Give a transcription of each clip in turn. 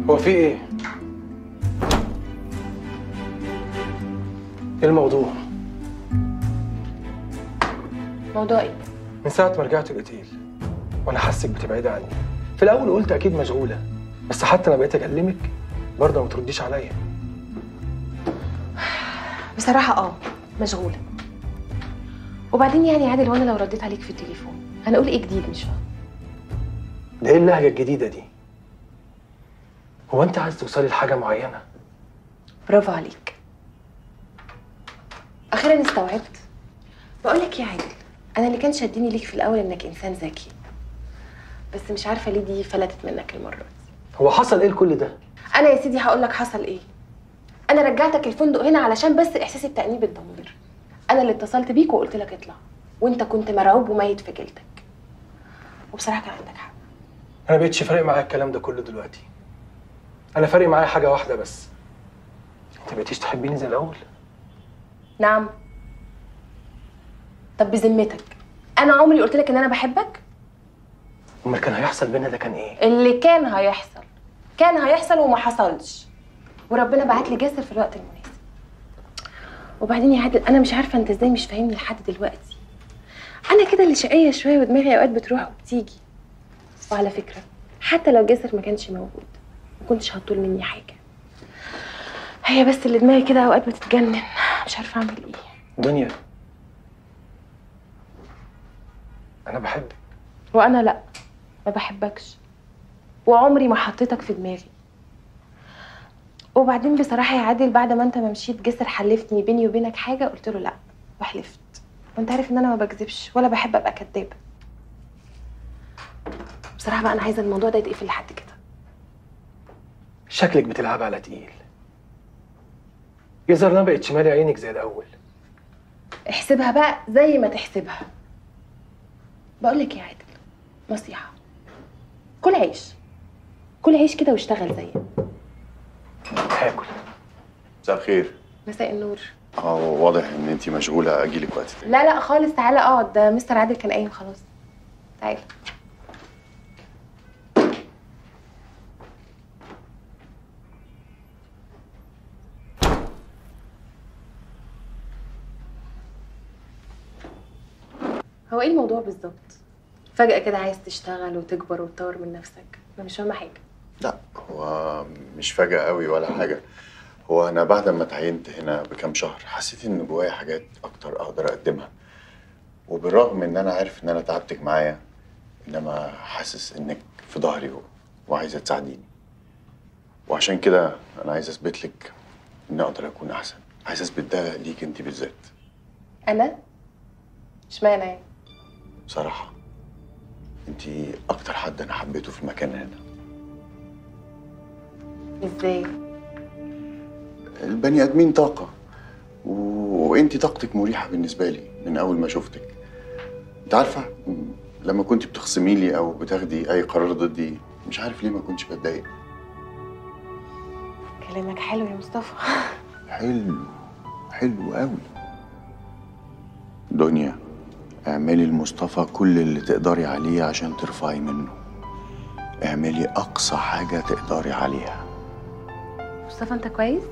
هو في ايه؟ ايه الموضوع؟ موضوع ايه من ساعة ما رجعت الأوتيل وأنا حاسك بتبعدي عني في الأول قلت أكيد مشغولة بس حتى لما بقيت أكلمك برضه ما ترديش عليا بصراحه اه مشغوله وبعدين يعني عادل وانا لو رديت عليك في التليفون هنقول ايه جديد مش فاهم ده إيه اللهجة الجديدة دي؟ هو أنت عايز توصلي لحاجة معينة؟ برافو عليك اخيرا استوعبت بقول لك يا عادل انا اللي كان شدني ليك في الاول انك انسان ذكي بس مش عارفه ليه دي فلتت منك المره دي هو حصل إيه لكل ده؟ انا يا سيدي هقول لك حصل ايه انا رجعتك الفندق هنا علشان بس احساس التانيب الضمير انا اللي اتصلت بيك وقلت لك اطلع وانت كنت مرعوب وميت في جلدك وبصراحه كان عندك حق أنا بقيتش فارق معايا الكلام ده كله دلوقتي أنا فارق معايا حاجة واحدة بس أنت بقيتيش تحبيني زي الأول؟ نعم طب بذمتك انا عمري قلت لك ان انا بحبك أمال كان هيحصل بينا ده كان إيه؟ اللي كان هيحصل كان هيحصل وما حصلش وربنا بعت لي جاسر في الوقت المناسب وبعدين يا عادل انا مش عارفه انت ازاي مش فاهمني لحد دلوقتي انا كده اللي شقيه شويه ودماغي اوقات بتروح وبتيجي وعلى فكره حتى لو جاسر ما كانش موجود ما كنتش هتطول مني حاجه هي بس اللي دماغي كده اوقات بتتجنن مش عارفه اعمل ايه دنيا أنا بحبك وانا لا ما بحبكش وعمري ما حطيتك في دماغي وبعدين بصراحه يا عادل بعد ما انت ما مشيت جسر حلفتني بيني وبينك حاجه قلت له لا وحلفت وانت عارف ان انا ما بكذبش ولا بحب ابقى كدابه بصراحه بقى انا عايزه الموضوع ده يتقفل لحد كده شكلك بتلعب على تقيل يظهر انا بقتش مالي عينك زي الاول احسبها بقى زي ما تحسبها بقول لك يا عادل نصيحه كل عيش كل عيش كده واشتغل زيي هاكل مساء الخير مساء النور اه واضح ان انت مشغوله اجي لك وقت تاني لا لا خالص تعالى اقعد ده مستر عادل كان قايم خلاص تعالى هو ايه الموضوع بالظبط فجأة كده عايز تشتغل وتكبر وتطور من نفسك انا مش فاهمة حاجة لا هو مش فجأة قوي ولا حاجة هو أنا بعد ما اتعينت هنا بكام شهر حسيت إن جوايا حاجات أكتر أقدر أقدمها وبالرغم إن أنا عارف إن أنا تعبتك معايا إنما حاسس إنك في ظهري و- وعايزة تساعديني وعشان كده أنا عايز أثبت لك إني أقدر أكون أحسن عايز أثبت ده ليك أنت بالذات انا اشمعنى يعني بصراحة أنت أكتر حد أنا حبيته في المكان هنا ازاي البني ادمين طاقه و... وانت طاقتك مريحه بالنسبه لي من اول ما شفتك انت عارفه م- لما كنت بتخصمي لي او بتاخدي اي قرار ضدي مش عارف ليه ما كنتش بتضايق كلامك حلو يا مصطفى حلو حلو قوي دنيا اعملي لمصطفى كل اللي تقدري عليه عشان ترفعي منه اعملي اقصى حاجه تقدري عليها مصطفى انت كويس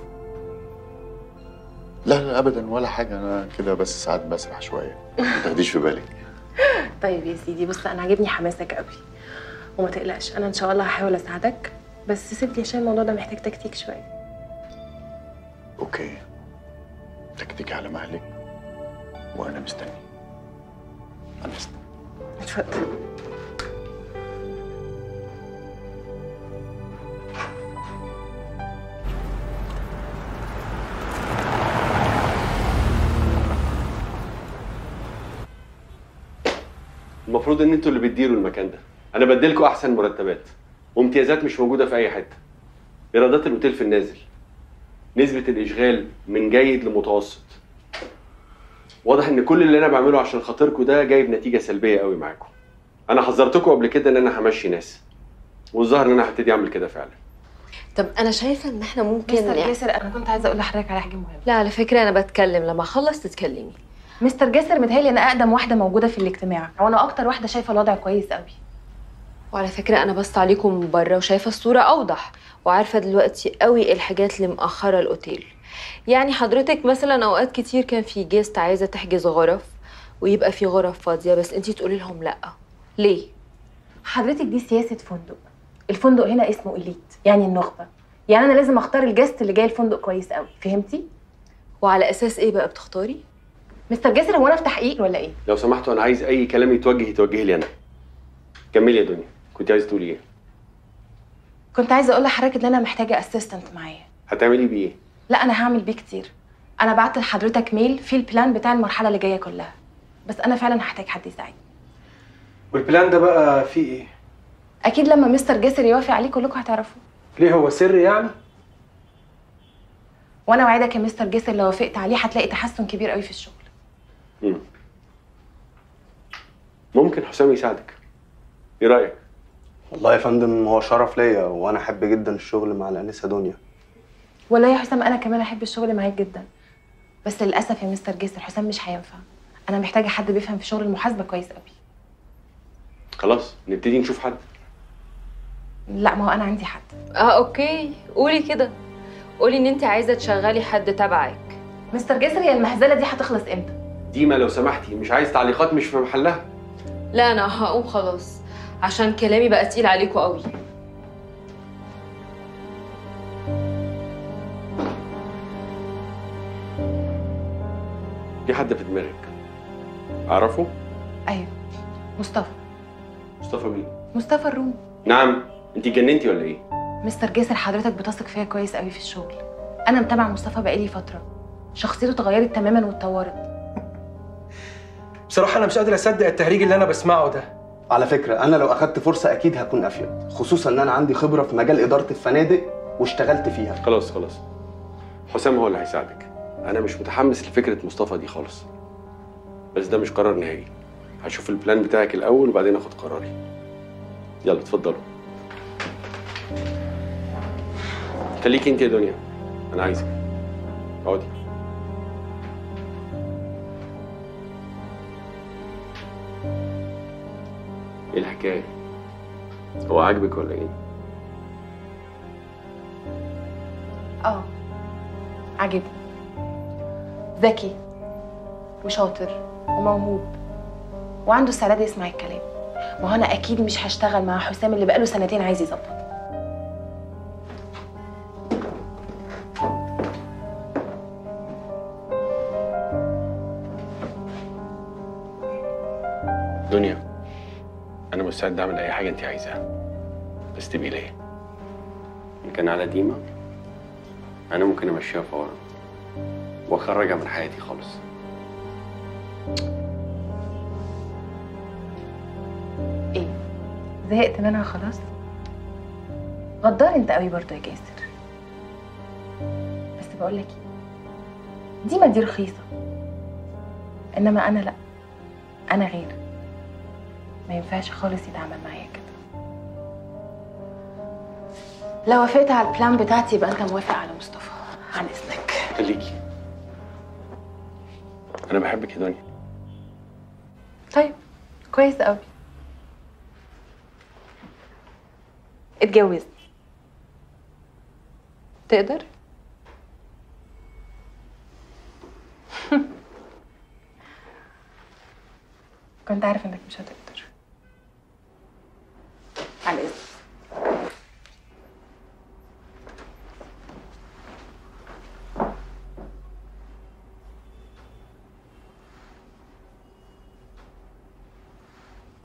لا لا ابدا ولا حاجه انا كده بس ساعات بسرح شويه ما تاخديش في بالك طيب يا سيدي بص انا عاجبني حماسك قوي وما تقلقش انا ان شاء الله هحاول اساعدك بس سيبني عشان الموضوع ده محتاج تكتيك شويه اوكي تكتيك على مهلك وانا مستني انا مستني اتفضل المفروض ان انتوا اللي بتديروا المكان ده انا بديلكوا احسن مرتبات وامتيازات مش موجوده في اي حته ايرادات الاوتيل في النازل نسبه الاشغال من جيد لمتوسط واضح ان كل اللي انا بعمله عشان خاطركم ده جايب نتيجه سلبيه قوي معاكم انا حذرتكم قبل كده ان انا همشي ناس والظاهر ان انا هبتدي اعمل كده فعلا طب انا شايفه ان احنا ممكن مستر يعني... جاسر انا كنت عايزه اقول لحضرتك على حاجه مهمه لا على فكره انا بتكلم لما اخلص تتكلمي مستر جاسر متهيألي انا اقدم واحده موجوده في الاجتماع وانا اكتر واحده شايفه الوضع كويس قوي وعلى فكرة أنا بصت عليكم من بره وشايفة الصورة أوضح وعارفة دلوقتي قوي إيه الحاجات اللي مأخرة الأوتيل يعني حضرتك مثلا أوقات كتير كان في جيست عايزة تحجز غرف ويبقى في غرف فاضية بس انتي تقولي لهم لأ ليه؟ حضرتك دي سياسه فندق الفندق هنا اسمه اليت يعني النخبه يعني انا لازم اختار الجست اللي جاي الفندق كويس قوي فهمتي وعلى أساس إيه بقى بتختاري؟ مستر جاسر هو انا في تحقيق ولا ايه لو سمحتوا انا عايز اي كلام يتوجه يتوجه لي انا كملي يا دنيا كنت عايز تقولي ايه كنت عايزه اقول لحضرتك ان انا محتاجه اسيستنت معايا هتعملي بيه ايه لا انا هعمل بيه كتير انا بعت لحضرتك ميل فيه البلان بتاع المرحله اللي جايه كلها بس انا فعلا هحتاج حد يساعدني والبلان ده بقى فيه ايه؟ اكيد لما مستر جاسر يوافق عليه كلكم هتعرفوه ليه هو سر يعني؟ وانا وعدك يا مستر جاسر لو وافقت عليه هتلاقي تحسن كبير قوي في الشغل مم. ممكن حسام يساعدك ايه رايك والله يا فندم هو شرف ليا وانا احب جدا الشغل مع الانسه دنيا والله يا حسام انا كمان احب الشغل معاك جدا بس للاسف يا مستر جاسر حسام مش هينفع انا محتاجه حد بيفهم في شغل المحاسبه كويس قوي خلاص نبتدي نشوف حد لا ما هو انا عندي حد اه اوكي قولي كده قولي ان انت عايزة تشغلي حد تبعك مستر جاسر هي المهزله دي هتخلص امتى ديما لو سمحتي مش عايز تعليقات مش في محلها لا انا هقوم خلاص عشان كلامي بقى تقيل عليكم قوي في حد في دماغك اعرفه ايوه مصطفى مصطفى مين مصطفى الرومي نعم انت اتجننتي ولا ايه مستر جاسر حضرتك بتثق فيا كويس قوي في الشغل انا متابعه مصطفى بقالي فتره شخصيته اتغيرت تماما واتطورت بصراحه انا مش قادر اصدق التهريج اللي انا بسمعه ده على فكره انا لو اخدت فرصه اكيد هكون افيد خصوصا ان انا عندي خبره في مجال اداره الفنادق واشتغلت فيها خلاص خلاص حسام هو اللي هيساعدك انا مش متحمس لفكره مصطفى دي خالص بس ده مش قرار نهائي هشوف البلان بتاعك الاول وبعدين اخد قراري يلا اتفضلوا خليكي انت يا دنيا انا عايزك اقعدي ايه الحكايه هو عاجبك ولا ايه اه عاجبني ذكي وشاطر وموهوب وعنده استعداد يسمع الكلام ما هو انا اكيد مش هشتغل مع حسام اللي بقاله سنتين عايز يظبط دنيا انا مستعد اعمل اي حاجه انت عايزاها بس تبقي ليا ان كان على ديما انا ممكن امشيها فورا واخرجها من حياتي خالص ايه زهقت منها خلاص غدار انت قوي برضه يا جاسر بس بقول لك ايه دي ما دي رخيصه انما انا لا انا غير ما ينفعش خالص يتعامل معايا كده لو وافقت على البلان بتاعتي يبقى انت موافق على مصطفى عن اذنك خليكي انا بحبك يا دنيا طيب كويس قوي اتجوز تقدر كنت عارف انك مش هتقدر على اذنك